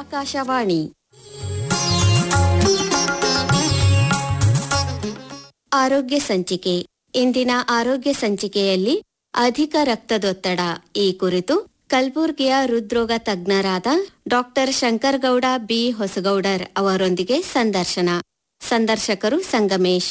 ಆಕಾಶವಾಣಿ ಆರೋಗ್ಯ ಸಂಚಿಕೆ ಇಂದಿನ ಆರೋಗ್ಯ ಸಂಚಿಕೆಯಲ್ಲಿ ಅಧಿಕ ರಕ್ತದೊತ್ತಡ ಈ ಕುರಿತು ಕಲಬುರ್ಗಿಯ ಹೃದ್ರೋಗ ತಜ್ಞರಾದ ಡಾಕ್ಟರ್ ಶಂಕರಗೌಡ ಬಿ ಹೊಸಗೌಡರ್ ಅವರೊಂದಿಗೆ ಸಂದರ್ಶನ ಸಂದರ್ಶಕರು ಸಂಗಮೇಶ್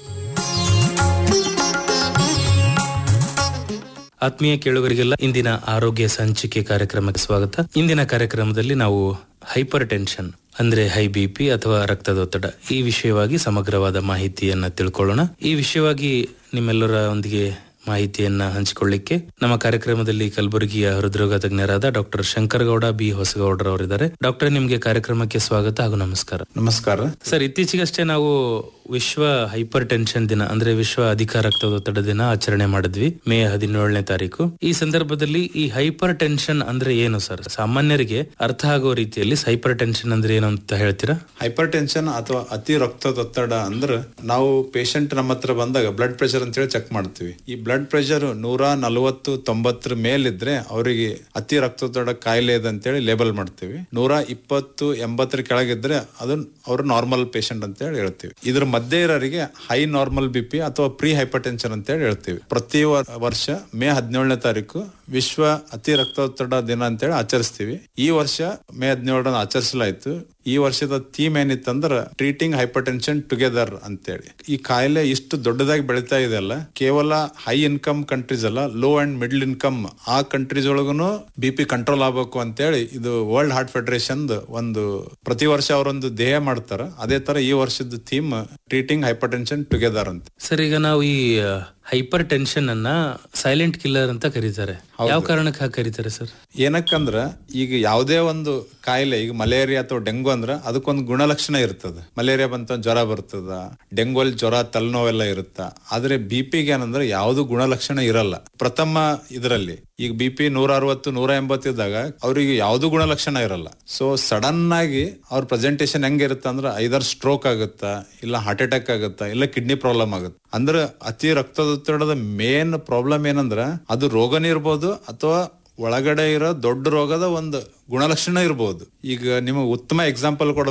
ಆತ್ಮೀಯ ಕೇಳುಗರಿಗೆಲ್ಲ ಇಂದಿನ ಆರೋಗ್ಯ ಸಂಚಿಕೆ ಕಾರ್ಯಕ್ರಮಕ್ಕೆ ಸ್ವಾಗತ ಇಂದಿನ ಕಾರ್ಯಕ್ರಮದಲ್ಲಿ ನಾವು ಹೈಪರ್ ಟೆನ್ಷನ್ ಅಂದ್ರೆ ಹೈ ಬಿ ಪಿ ಅಥವಾ ರಕ್ತದೊತ್ತಡ ಈ ವಿಷಯವಾಗಿ ಸಮಗ್ರವಾದ ಮಾಹಿತಿಯನ್ನ ತಿಳ್ಕೊಳ್ಳೋಣ ಈ ವಿಷಯವಾಗಿ ನಿಮ್ಮೆಲ್ಲರ ಒಂದಿಗೆ ಮಾಹಿತಿಯನ್ನ ಹಂಚಿಕೊಳ್ಳಿಕ್ಕೆ ನಮ್ಮ ಕಾರ್ಯಕ್ರಮದಲ್ಲಿ ಕಲಬುರಗಿಯ ಹೃದ್ರೋಗ ತಜ್ಞರಾದ ಡಾಕ್ಟರ್ ಶಂಕರಗೌಡ ಬಿ ಹೊಸಗೌಡರ್ ಅವರಿದ್ದಾರೆ ಡಾಕ್ಟರ್ ನಿಮ್ಗೆ ಕಾರ್ಯಕ್ರಮಕ್ಕೆ ಸ್ವಾಗತ ಹಾಗೂ ನಮಸ್ಕಾರ ನಮಸ್ಕಾರ ಸರ್ ಇತ್ತೀಚೆಗಷ್ಟೇ ನಾವು ವಿಶ್ವ ಹೈಪರ್ ಟೆನ್ಷನ್ ದಿನ ಅಂದ್ರೆ ವಿಶ್ವ ಅಧಿಕ ರಕ್ತದೊತ್ತಡ ದಿನ ಆಚರಣೆ ಮಾಡಿದ್ವಿ ಮೇ ಹದಿನೇಳನೇ ತಾರೀಕು ಈ ಸಂದರ್ಭದಲ್ಲಿ ಈ ಹೈಪರ್ ಟೆನ್ಷನ್ ಅಂದ್ರೆ ಏನು ಸರ್ ಸಾಮಾನ್ಯರಿಗೆ ಅರ್ಥ ಆಗೋ ರೀತಿಯಲ್ಲಿ ಹೈಪರ್ ಟೆನ್ಷನ್ ಅಂದ್ರೆ ಏನು ಅಂತ ಹೇಳ್ತೀರಾ ಹೈಪರ್ ಟೆನ್ಷನ್ ಅಥವಾ ಅತಿ ರಕ್ತದೊತ್ತಡ ಅಂದ್ರೆ ನಾವು ಪೇಷಂಟ್ ನಮ್ಮ ಹತ್ರ ಬಂದಾಗ ಬ್ಲಡ್ ಪ್ರೆಷರ್ ಅಂತ ಹೇಳಿ ಚೆಕ್ ಮಾಡ್ತೀವಿ ಈ ಬ್ಲಡ್ ಪ್ರೆಷರ್ ನೂರ ನಲವತ್ತು ತೊಂಬತ್ತರ ಮೇಲಿದ್ರೆ ಅವರಿಗೆ ಅತಿ ರಕ್ತದೊತ್ತಡ ಕಾಯಿಲೆ ಇದೆ ಅಂತೇಳಿ ಲೇಬಲ್ ಮಾಡ್ತೀವಿ ನೂರ ಇಪ್ಪತ್ತು ಎಂಬತ್ತರ ಕೆಳಗಿದ್ರೆ ಅದು ಅವರು ನಾರ್ಮಲ್ ಪೇಷಂಟ್ ಅಂತ ಹೇಳಿ ಹೇಳ್ತೀವಿ ಇದ್ರ ಮಧ್ಯೆ ಇರೋರಿಗೆ ಹೈ ನಾರ್ಮಲ್ ಬಿ ಪಿ ಅಥವಾ ಪ್ರೀ ಹೈಪರ್ ಟೆನ್ಷನ್ ಅಂತ ಹೇಳಿ ಹೇಳ್ತೀವಿ ಪ್ರತಿ ವರ್- ವರ್ಷ ಮೇ ಹದಿನೇಳನೇ ತಾರೀಕು ವಿಶ್ವ ಅತಿ ರಕ್ತದೊತ್ತಡ ದಿನ ಅಂತೇಳಿ ಆಚರಿಸ್ತೀವಿ ಈ ವರ್ಷ ಮೇ ಹದಿನೇಳರನ್ನ ಆಚರಿಸಲಾಯ್ತು ಈ ವರ್ಷದ ಥೀಮ್ ಏನಿತ್ತಂದ್ರ ಟ್ರೀಟಿಂಗ್ ಹೈಪರ್ ಟೆನ್ಷನ್ ಟುಗೆದರ್ ಅಂತೇಳಿ ಈ ಕಾಯಿಲೆ ಇಷ್ಟು ದೊಡ್ಡದಾಗಿ ಬೆಳೀತಾ ಇದೆ ಅಲ್ಲ ಕೇವಲ ಹೈ ಇನ್ಕಮ್ ಕಂಟ್ರೀಸ್ ಅಲ್ಲ ಲೋ ಅಂಡ್ ಮಿಡ್ಲ್ ಇನ್ಕಮ್ ಆ ಕಂಟ್ರೀಸ್ ಒಳಗುನು ಬಿ ಪಿ ಕಂಟ್ರೋಲ್ ಆಗ್ಬೇಕು ಅಂತೇಳಿ ಇದು ವರ್ಲ್ಡ್ ಹಾರ್ಟ್ ಫೆಡರೇಷನ್ ಒಂದು ಪ್ರತಿ ವರ್ಷ ಅವರೊಂದು ಧ್ಯೇಯ ಮಾಡ್ತಾರ ಅದೇ ತರ ಈ ವರ್ಷದ theme treating hypertension together ಅಂತ ಸರ್ ಈಗ ನಾವು ಈ ಹೈಪರ್ ಟೆನ್ಷನ್ ಅನ್ನ ಸೈಲೆಂಟ್ ಕಿಲ್ಲರ್ ಅಂತ ಕರೀತಾರೆ ಯಾವ ಕಾರಣಕ್ಕೆ ಹಾಗೆ ಕರೀತಾರೆ ಸರ್ ಏನಕ್ಕಂದ್ರ ಈಗ ಯಾವುದೇ ಒಂದು ಕಾಯಿಲೆ ಈಗ ಮಲೇರಿಯಾ ಅಥವಾ ಡೆಂಗು ಅಂದ್ರ ಅದಕ್ಕೊಂದು ಗುಣಲಕ್ಷಣ ಇರ್ತದ ಮಲೇರಿಯಾ ಬಂತ ಜ್ವರ ಬರ್ತದ ಡೆಂಗು ಅಲ್ಲಿ ಜ್ವರ ತಲೆನೋವೆಲ್ಲ ಇರುತ್ತ ಆದ್ರೆ ಬಿ ಪಿಗೆ ಏನಂದ್ರೆ ಯಾವ್ದು ಗುಣಲಕ್ಷಣ ಇರಲ್ಲ ಪ್ರಥಮ ಇದರಲ್ಲಿ ಈಗ ಬಿ ಪಿ ನೂರ ಅರವತ್ತು ನೂರ ಎಂಬತ್ತಿದ್ದಾಗ ಅವ್ರಿಗೆ ಯಾವ್ದು ಗುಣಲಕ್ಷಣ ಇರಲ್ಲ ಸೊ ಸಡನ್ ಆಗಿ ಅವ್ರ ಪ್ರೆಸೆಂಟೇಶನ್ ಹೆಂಗಿರುತ್ತೆ ಅಂದ್ರೆ ಐದರ್ ಸ್ಟ್ರೋಕ್ ಆಗುತ್ತಾ ಇಲ್ಲ ಹಾರ್ಟ್ ಅಟ್ಯಾಕ್ ಆಗುತ್ತಾ ಇಲ್ಲ ಕಿಡ್ನಿ ಪ್ರಾಬ್ಲಮ್ ಆಗುತ್ತೆ ಅಂದ್ರೆ ಅತಿ ರಕ್ತದೊತ್ತಡದ ಮೇನ್ ಪ್ರಾಬ್ಲಮ್ ಏನಂದ್ರ ಅದು ರೋಗನೇ ಇರ್ಬೋದು ಅಥವಾ ಒಳಗಡೆ ಇರೋ ದೊಡ್ಡ ರೋಗದ ಒಂದು ಗುಣಲಕ್ಷಣ ಇರ್ಬೋದು ಈಗ ನಿಮಗೆ ಉತ್ತಮ ಎಕ್ಸಾಂಪಲ್ ಕೊಡ